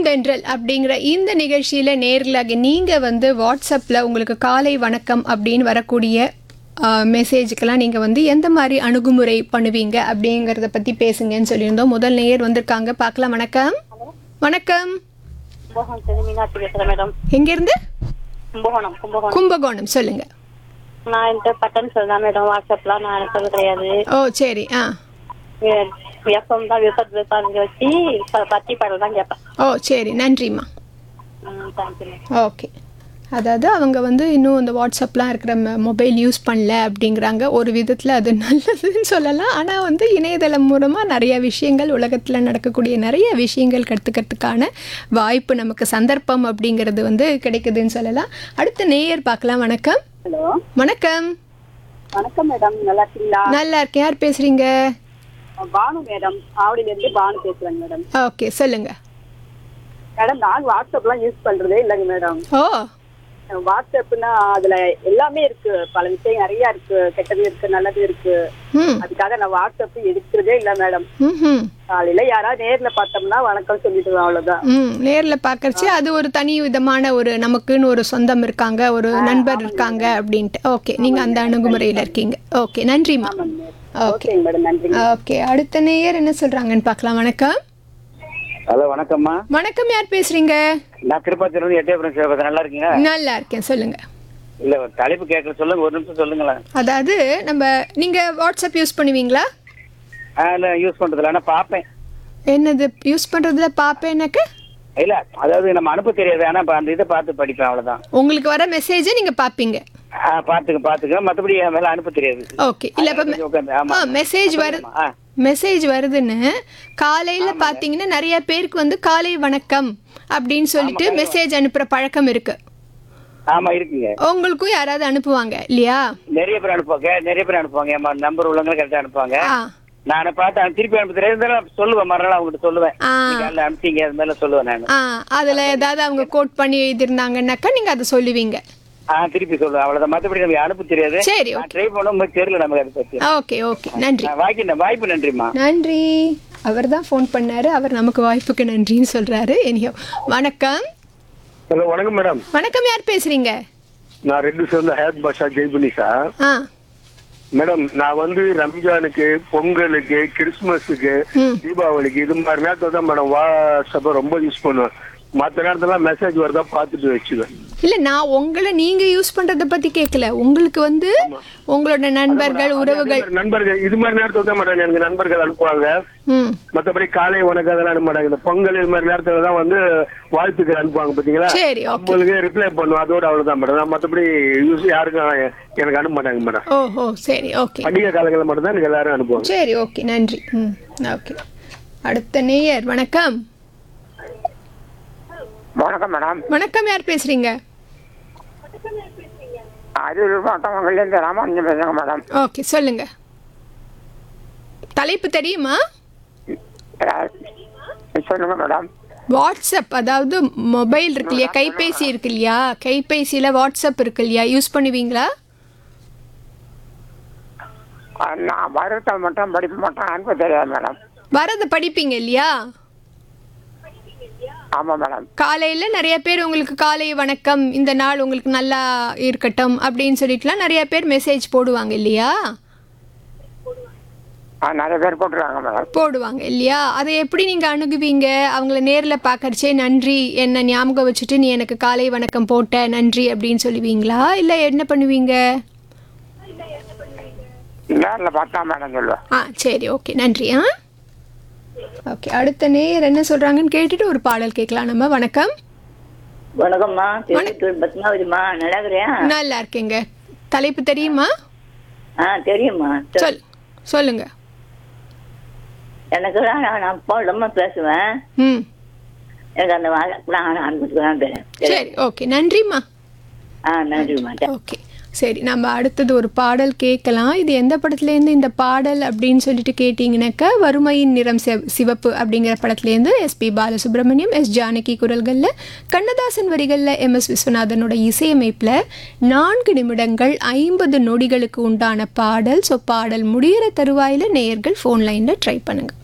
பூந்தென்றல் அப்படிங்கிற இந்த நிகழ்ச்சியில் நேர்களாக நீங்கள் வந்து வாட்ஸ்அப்பில் உங்களுக்கு காலை வணக்கம் அப்படின்னு வரக்கூடிய மெசேஜுக்கெல்லாம் நீங்கள் வந்து எந்த மாதிரி அணுகுமுறை பண்ணுவீங்க அப்படிங்கிறத பற்றி பேசுங்கன்னு சொல்லியிருந்தோம் முதல் நேயர் வந்திருக்காங்க பார்க்கலாம் வணக்கம் வணக்கம் கும்பகோணம் சரி மீனாட்சி பேசுறேன் மேடம் எங்கேருந்து கும்பகோணம் கும்பகோணம் கும்பகோணம் சொல்லுங்கள் நான் என்கிட்ட பட்டன் சொல்லலாம் மேடம் வாட்ஸ்அப்லாம் நான் அனுப்புறது கிடையாது ஓ சரி ஆ எஃப்எம் தான் விபத் விசாரிக்க வச்சு ப- பத்தி பாடல் தான் கேட்பேன் ஓ சரி நன்றிம்மா ம் தேங்க்யூ மேடம் ஓகே அதாவது அவங்க வந்து இன்னும் இந்த வாட்ஸ்அப்லாம் இருக்கிற மொபைல் யூஸ் பண்ணல அப்படிங்கிறாங்க ஒரு விதத்தில் அது நல்லதுன்னு சொல்லலாம் ஆனால் வந்து இணையதளம் மூலமாக நிறைய விஷயங்கள் உலகத்தில் நடக்கக்கூடிய நிறைய விஷயங்கள் கற்றுக்கிறதுக்கான வாய்ப்பு நமக்கு சந்தர்ப்பம் அப்படிங்கிறது வந்து கிடைக்குதுன்னு சொல்லலாம் அடுத்த நேயர் பார்க்கலாம் வணக்கம் ஹலோ வணக்கம் வணக்கம் மேடம் நல்லா இருக்கீங்களா நல்லா இருக்கேன் யார் பேசுகிறீங்க பானு மேடம் ஆவடியில இருந்து பானு பேசுறேங்க மேடம் ஓகே சொல்லுங்கள் மேடம் நான் வாட்ஸ்அப்லாம் யூஸ் பண்றதே இல்லைங்க மேடம் ஓ வாட்ஸ்அப்னா அதுல எல்லாமே இருக்கு பல விஷயம் நிறைய இருக்கு கெட்டது இருக்கு நல்லது இருக்கு ம் அதுக்காக நான் வாட்ஸ்அப் எடுக்கிறதே இல்ல மேடம் ம் காலையில யாராவது நேர்ல பார்த்தோம்னா வணக்கம் சொல்லிட்டு அவ்வளவுதான் ம் நேரில் பார்க்கறச்சு அது ஒரு தனி விதமான ஒரு நமக்குன்னு ஒரு சொந்தம் இருக்காங்க ஒரு நண்பர் இருக்காங்க அப்படின்ட்டு ஓகே நீங்கள் அந்த அணுகுமுறையில் இருக்கீங்க ஓகே நன்றிம்மா ஓகே ஓகேங்க மேடம் நன்றி ஓகே அடுத்த நேயர் என்ன சொல்கிறாங்கன்னு பார்க்கலாம் வணக்கம் ஹலோ வணக்கம்மா வணக்கம் யார் பேசுகிறீங்க நான் திருப்பத்தூர்ல இருந்து எட்டயபுரம் சிவபதி நல்லா இருக்கீங்க நல்லா இருக்கேன் சொல்லுங்கள் இல்ல ஒரு தலைப்பு கேட்க சொல்லுங்க ஒரு நிமிஷம் சொல்லுங்களேன் அதாவது நம்ம நீங்கள் வாட்ஸ்அப் யூஸ் பண்ணுவீங்களா ஆ, இல்ல யூஸ் பண்றதுல ஆனா பாப்பேன் என்னது யூஸ் பண்ணுறதுல பார்ப்பேனாக்க இல்ல அதாவது நம்ம அனுப்ப தெரியாது ஆனா இப்ப அந்த இதை பார்த்து படிப்பேன் அவ்வளவுதான் உங்களுக்கு வர மெசேஜை நீங்கள் பார்ப்பீங்க ஆ, பாத்துக்க பாத்துக்க மத்தபடி என் மேல அனுப்ப தெரியாது ஓகே இல்லை இப்போ கொஞ்சம் உட்கார்ந்து, ஆமா. ஆ மெசேஜ் வருது ஆ. மெசேஜ் வருதுன்னு காலையில் பார்த்தீங்கன்னா நிறைய பேருக்கு வந்து காலை வணக்கம் அப்படின்னு சொல்லிட்டு மெசேஜ் அனுப்புகிற பழக்கம் இருக்கு ஆமா இருக்குங்க உங்களுக்கும் யாராவது அனுப்புவாங்க இல்லையா நிறைய பேர் அனுப்புவாங்க நிறைய பேர் அனுப்புவாங்க என் நம்பர் உள்ளவங்க கரெக்டா அனுப்புவாங்க ஆ நான் பார்த்து அனு- திருப்பி அனுப்ப தெரியாது இருந்தாலும் சொல்லுவேன் மறுநாள் அவங்ககிட்ட சொல்லுவேன் ஆ. நீங்க அதில் அனுப்பிச்சீங்க அது மாதிரி சொல்லுவேன் நான் ஆ அதில் ஏதாவது அவங்க கோட் பண்ணி எழுதிருந்தாங்கன்னாக்கா நீங்கள் அதை சொல்லுவீங்க ஆ திருப்பி சொல்லுவேன் அவ்வளவுதான் மத்தபடி நமக்கு அனுப்ப தெரியாது சரி நான் ட்ரை பண்ணும் தெரியல நமக்கு அதை பத்தி ஓகே ஓகே நன்றி ஆ, வாய்க்கு வாய்ப்பு நன்றிம்மா நன்றி அவர் தான் ஃபோன் பண்ணாரு அவர் நமக்கு வாய்ப்புக்கு நன்றின்னு சொல்றாரு எனியோ வணக்கம் ஹலோ வணக்கம் மேடம் வணக்கம் யார் பேசுறீங்க நான் ரெண்டு சேர்ந்த ஹேத் பாஷா ஜெய்புனி சார் ஆ மேடம் நான் வந்து ரம்ஜானுக்கு பொங்கலுக்கு கிறிஸ்துமஸுக்கு ம். தீபாவளிக்கு இது மாதிரி நேரத்துல தான் மேடம் வாட்ஸ்அப்பை ரொம்ப யூஸ் பண்ணுவேன் மற்ற நேரத்துலாம் மெசேஜ் வருதா பார்த்துட்டு வச்சுவேன் இல்ல நான் உங்களை நீங்க யூஸ் பண்றத பத்தி கேட்கல உங்களுக்கு வந்து உங்களோட நண்பர்கள் உறவுகள் நண்பர்கள் இது மாதிரி நேரத்துல தான் மேடம் எனக்கு நண்பர்கள் அனுப்புவாங்க ம் மற்றபடி காலை வணக்கம் அதெல்லாம் அனுப்ப மாட்டாங்க இந்த பொங்கல் இது மாதிரி நேரத்துல தான் வந்து வாழ்த்துக்கள் அனுப்புவாங்க பாத்தீங்களா சரி ஓகே உங்களுக்கு ரிப்ளை பண்ணுவோம் அதோட அவ்வளவுதான் மேடம் நான் மற்றபடி யூஸ் யாருக்கும் எனக்கு அனுப்ப மாட்டாங்க மேடம் ஓஹோ சரி ஓகே பண்டிகை காலங்களில் மட்டும்தான் எனக்கு எல்லாரும் அனுப்புவாங்க சரி ஓகே நன்றி ம் ஓகே அடுத்த நேயர் வணக்கம் வணக்கம் மேடம் வணக்கம் யார் பேசுறீங்க அரியலூர் மாவட்டங்கள்லேருந்து ராமானுஜம் பேசுகிறேங்க மேடம் ஓகே சொல்லுங்க தலைப்பு தெரியுமா சொல்லுங்க மேடம் வாட்ஸ்அப் அதாவது மொபைல் இருக்கு இல்லையா கைபேசி இருக்கு இல்லையா கைபேசியில் வாட்ஸ்அப் இருக்கு இல்லையா யூஸ் பண்ணுவீங்களா அஹ் நான் வருத்தம் மட்டும் படிப்பு மட்டும் அனுப்ப தெரியாது மேடம் வரதை படிப்பீங்க இல்லையா ஆமாம் மேடம் காலையில் நிறைய பேர் உங்களுக்கு காலை வணக்கம் இந்த நாள் உங்களுக்கு நல்லா இருக்கட்டும் அப்படின்னு சொல்லிட்டுலாம் நிறைய பேர் மெசேஜ் போடுவாங்க இல்லையா அஹ் நிறைய பேர் போட்டுருக்காங்க மேடம் போடுவாங்க இல்லையா அதை எப்படி நீங்கள் அணுகுவீங்க அவங்கள நேரில் பார்க்கறச்சே நன்றி என்ன ஞாபகம் வச்சுட்டு நீ எனக்கு காலை வணக்கம் போட்ட நன்றி அப்படின்னு சொல்லுவீங்களா இல்லை என்ன பண்ணுவீங்க நேரில் பார்த்தா மேடம் சொல்லுவேன் ஆ சரி ஓகே நன்றி ஆ ஓகே அடுத்த நேயர் என்ன சொல்கிறாங்கன்னு கேட்டுட்டு ஒரு பாடல் கேட்கலாம் நம்ம வணக்கம் வணக்கம்மா திருப்பத்தூர் பத்மாவதிமா நல்லா இருக்கிறியா நல்லா இருக்கேங்க தலைப்பு தெரியுமா ஆ தெரியுமா சொல் சொல்லுங்க எனக்கு நான் நான் போடாம பேசுவேன் ம் எனக்கு அந்த நான் அனுப்பிட்டு தான் தெரியும் சரி ஓகே நன்றிம்மா ஆ நன்றிம்மா ஓகே சரி நம்ம அடுத்தது ஒரு பாடல் கேட்கலாம் இது எந்த படத்துலேருந்து இந்த பாடல் அப்படின்னு சொல்லிட்டு கேட்டிங்கனாக்கா வறுமையின் நிறம் சிவ சிவப்பு அப்படிங்கிற படத்துலேருந்து எஸ்பி பாலசுப்ரமணியம் எஸ் ஜானகி குரல்களில் கண்ணதாசன் வரிகளில் எம் எஸ் விஸ்வநாதனோட இசையமைப்பில் நான்கு நிமிடங்கள் ஐம்பது நொடிகளுக்கு உண்டான பாடல் ஸோ பாடல் முடிகிற தருவாயில் நேயர்கள் ஃபோன் லைனில் ட்ரை பண்ணுங்கள்